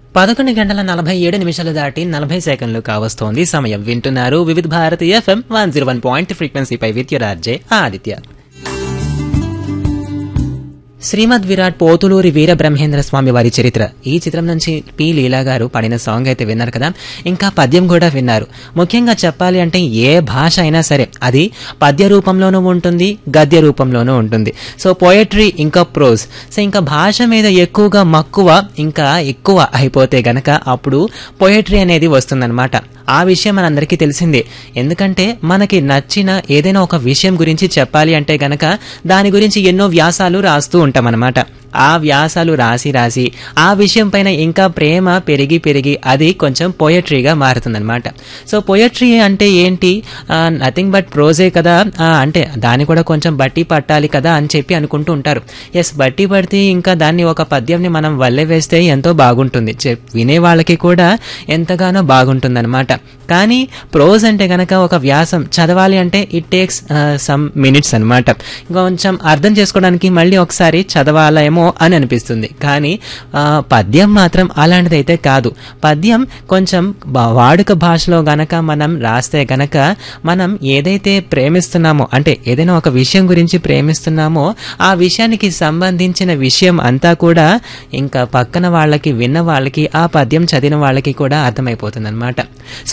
పదకొండు గంటల నలభై ఏడు నిమిషాలు దాటి నలభై సెకండ్లు కావస్తోంది సమయం వింటున్నారు Vividh Bharati FM one zero one point ఫ్రీక్వెన్సీపై విద్యురార్జే ఆదిత్య శ్రీమద్ విరాట్ పోతులూరి వీర బ్రహ్మేంద్ర స్వామి వారి చరిత్ర ఈ చిత్రం నుంచి పి లీలా గారు పాడిన సాంగ్ అయితే విన్నారు కదా ఇంకా పద్యం కూడా విన్నారు ముఖ్యంగా చెప్పాలి అంటే ఏ భాష అయినా సరే అది పద్య రూపంలోనూ ఉంటుంది గద్య రూపంలోనూ ఉంటుంది సో పోయట్రీ ఇంకా ప్రోజ్ సో ఇంకా భాష మీద ఎక్కువగా మక్కువ ఇంకా ఎక్కువ అయిపోతే గనక అప్పుడు పోయట్రీ అనేది వస్తుందన్నమాట ఆ విషయం మనందరికీ తెలిసిందే ఎందుకంటే మనకి నచ్చిన ఏదైనా ఒక విషయం గురించి చెప్పాలి అంటే గనక దాని గురించి ఎన్నో వ్యాసాలు రాస్తూ ఉంటామన్నమాట ఆ వ్యాసాలు రాసి రాసి ఆ విషయం పైన ఇంకా ప్రేమ పెరిగి పెరిగి అది కొంచెం పోయట్రీగా మారుతుందన్నమాట సో పోయట్రీ అంటే ఏంటి నథింగ్ బట్ ప్రోజే కదా ఆ, అంటే దాన్ని కూడా కొంచెం బట్టి పట్టాలి కదా అని చెప్పి అనుకుంటూ ఉంటారు ఎస్ బట్టి పడితే ఇంకా దాన్ని ఒక పద్యంని మనం వల్లె వేస్తే ఎంతో బాగుంటుంది చెప్- వినే వాళ్ళకి కూడా ఎంతగానో బాగుంటుందన్నమాట కానీ ప్రోజ్ అంటే గనక ఒక వ్యాసం చదవాలి అంటే ఇట్ టేక్స్ సమ్ మినిట్స్ అనమాట కొంచెం అర్థం చేసుకోవడానికి మళ్ళీ ఒకసారి చదవాలేమో అని అనిపిస్తుంది కానీ ఆ, పద్యం మాత్రం అలాంటిదైతే కాదు పద్యం కొంచెం బా- వాడుక భాషలో గనక మనం రాస్తే గనక మనం ఏదైతే ప్రేమిస్తున్నామో అంటే ఏదైనా ఒక విషయం గురించి ప్రేమిస్తున్నామో ఆ విషయానికి సంబంధించిన విషయం అంతా కూడా ఇంకా పక్కన వాళ్ళకి విన్న వాళ్ళకి ఆ పద్యం చదివిన వాళ్ళకి కూడా అర్థమైపోతుంది అనమాట సో